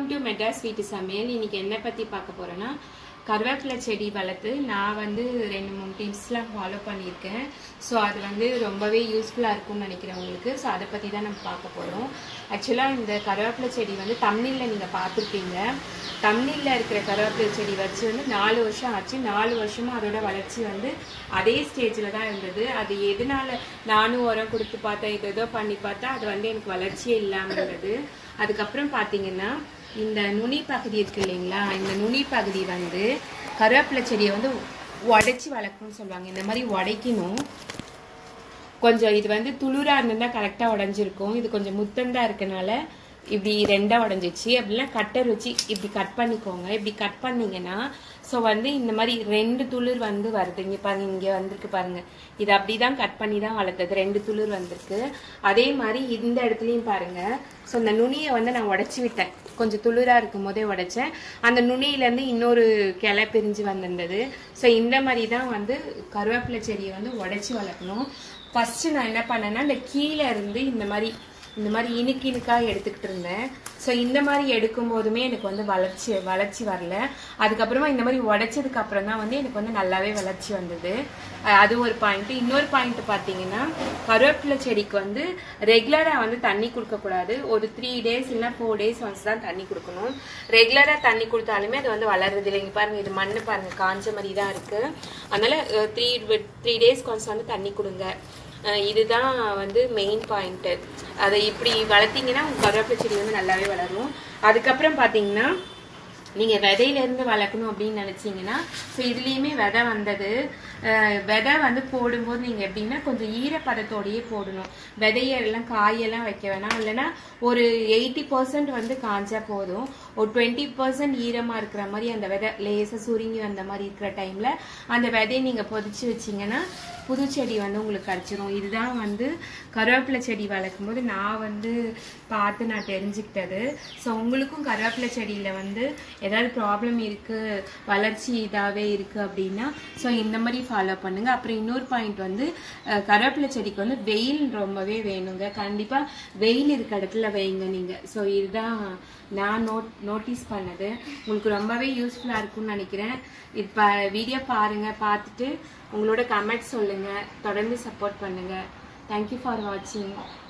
to Madras வீட்டு சமையல் இன்னைக்கு என்ன பற்றி பார்க்க போகிறேன்னா கருவேப்பிலை செடி வளர்த்து நான் வந்து ரெண்டு மூணு டிப்ஸ்லாம் ஃபாலோ பண்ணியிருக்கேன் ஸோ அது வந்து ரொம்பவே யூஸ்ஃபுல்லாக இருக்கும்னு நினைக்கிறேன் உங்களுக்கு ஸோ அதை பற்றி தான் நம்ம பார்க்க போகிறோம் ஆக்சுவலாக இந்த கருவேப்பிலை செடி வந்து தமிழில் நீங்கள் பார்த்துருப்பீங்க தமிழில் இருக்கிற கருவேப்பிலை செடி வச்சு வந்து நாலு வருஷம் ஆச்சு நாலு வருஷமாக அதோட வளர்ச்சி வந்து அதே ஸ்டேஜில் தான் இருந்தது அது எதனால நானும் உரம் கொடுத்து பார்த்தேன் இது ஏதோ பண்ணி பார்த்தா அது வந்து எனக்கு வளர்ச்சியே இல்லாமல் இருந்தது அதுக்கப்புறம் பார்த்தீங்கன்னா இந்த நுனி பகுதி இருக்கு இல்லைங்களா இந்த நுனி பகுதி வந்து கருவேப்பிலை செடியை வந்து உடைச்சி வளர்க்கணும்னு சொல்லுவாங்க இந்த மாதிரி உடைக்கணும் கொஞ்சம் இது வந்து துளிரா இருந்தா கரெக்டாக உடஞ்சிருக்கும் இது கொஞ்சம் முத்தந்தா இருக்கனால இப்படி ரெண்டா உடஞ்சிச்சு அப்படின்னா கட்டர் வச்சு இப்படி கட் பண்ணிக்கோங்க இப்படி கட் பண்ணீங்கன்னா ஸோ வந்து இந்த மாதிரி ரெண்டு துளிர் வந்து வருது இங்கே பாருங்க இங்கே வந்திருக்கு பாருங்க இது அப்படி தான் கட் பண்ணி தான் வளர்த்தது ரெண்டு துளிர் வந்திருக்கு அதே மாதிரி இந்த இடத்துலையும் பாருங்க ஸோ இந்த நுனியை வந்து நான் உடச்சி விட்டேன் கொஞ்சம் துளிராக இருக்கும் போதே உடைச்சேன் அந்த நுனியிலேருந்து இன்னொரு கிளை பிரிஞ்சு வந்திருந்தது ஸோ இந்த மாதிரி தான் வந்து கருவேப்பிலை செடியை வந்து உடைச்சி வளர்க்கணும் ஃபஸ்ட்டு நான் என்ன பண்ணேன்னா இந்த கீழே இருந்து இந்த மாதிரி இந்த மாதிரி இனுக்கு இனுக்காக எடுத்துக்கிட்டு இருந்தேன் ஸோ இந்த மாதிரி எடுக்கும் போதுமே எனக்கு வந்து வளர்ச்சி வளர்ச்சி வரல அதுக்கப்புறமா இந்த மாதிரி உடைச்சதுக்கு அப்புறம் தான் வந்து எனக்கு வந்து நல்லாவே வளர்ச்சி வந்தது அஹ் அது ஒரு பாயிண்ட் இன்னொரு பாயிண்ட் பார்த்தீங்கன்னா கருவேப்பிலை செடிக்கு வந்து ரெகுலராக வந்து தண்ணி கொடுக்கக்கூடாது ஒரு த்ரீ டேஸ் இல்லைன்னா ஃபோர் டேஸ் ஒன்ஸ் தான் தண்ணி கொடுக்கணும் ரெகுலராக தண்ணி கொடுத்தாலுமே அது வந்து வளருது இல்லைங்க பாருங்க இது மண்ணு பாருங்க காஞ்ச மாதிரி தான் இருக்கு அதனால த்ரீ த்ரீ டேஸ்க்கு ஒன்ஸ் வந்து தண்ணி கொடுங்க அஹ் இதுதான் வந்து மெயின் பாயிண்ட்டு அதை இப்படி வளர்த்தீங்கன்னா உங்கள் கருவேப்பிலை செடி வந்து நல்லாவே வளரும் அதுக்கப்புறம் பார்த்தீங்கன்னா நீங்கள் விதையிலேருந்து வளர்க்கணும் அப்படின்னு நினச்சிங்கன்னா ஸோ இதுலேயுமே விதை வந்தது அஹ் விதை வந்து போடும்போது நீங்கள் எப்படின்னா கொஞ்சம் ஈரப்பதத்தோடையே போடணும் விதையெல்லாம் காயெல்லாம் வைக்க வேணாம் இல்லைன்னா ஒரு எயிட்டி பர்சன்ட் வந்து காஞ்சா போதும் ஒரு டுவெண்ட்டி பர்சன்ட் ஈரமாக இருக்கிற மாதிரி அந்த விதை லேசாக சுருங்கி வந்த மாதிரி இருக்கிற டைமில் அந்த விதையை நீங்கள் பொதிச்சு வச்சிங்கன்னா புது செடி வந்து உங்களுக்கு கிடச்சிரும் இதுதான் வந்து கருவேப்பிலை செடி வளர்க்கும் போது நான் வந்து பார்த்து நான் தெரிஞ்சுக்கிட்டது ஸோ உங்களுக்கும் கருவேப்பிலை செடியில் வந்து ஏதாவது ப்ராப்ளம் இருக்குது வளர்ச்சி இதாகவே இருக்குது அப்படின்னா ஸோ இந்த மாதிரி ஃபாலோ பண்ணுங்க அப்புறம் இன்னொரு பாயிண்ட் வந்து அஹ், கருவேப்பிலை செடிக்கு வந்து வெயில் ரொம்பவே வேணுங்க கண்டிப்பாக வெயில் இருக்க இடத்துல வைங்க நீங்கள் ஸோ இதுதான் நான் நோட் நோட்டீஸ் பண்ணது உங்களுக்கு ரொம்பவே யூஸ்ஃபுல்லாக இருக்கும்னு நினைக்கிறேன் இப்போ வீடியோ பாருங்கள் பார்த்துட்டு உங்களோட கமெண்ட் சொல்லுங்கள் தொடர்ந்து சப்போர்ட் பண்ணுங்கள் தேங்க்யூ ஃபார் வாட்சிங்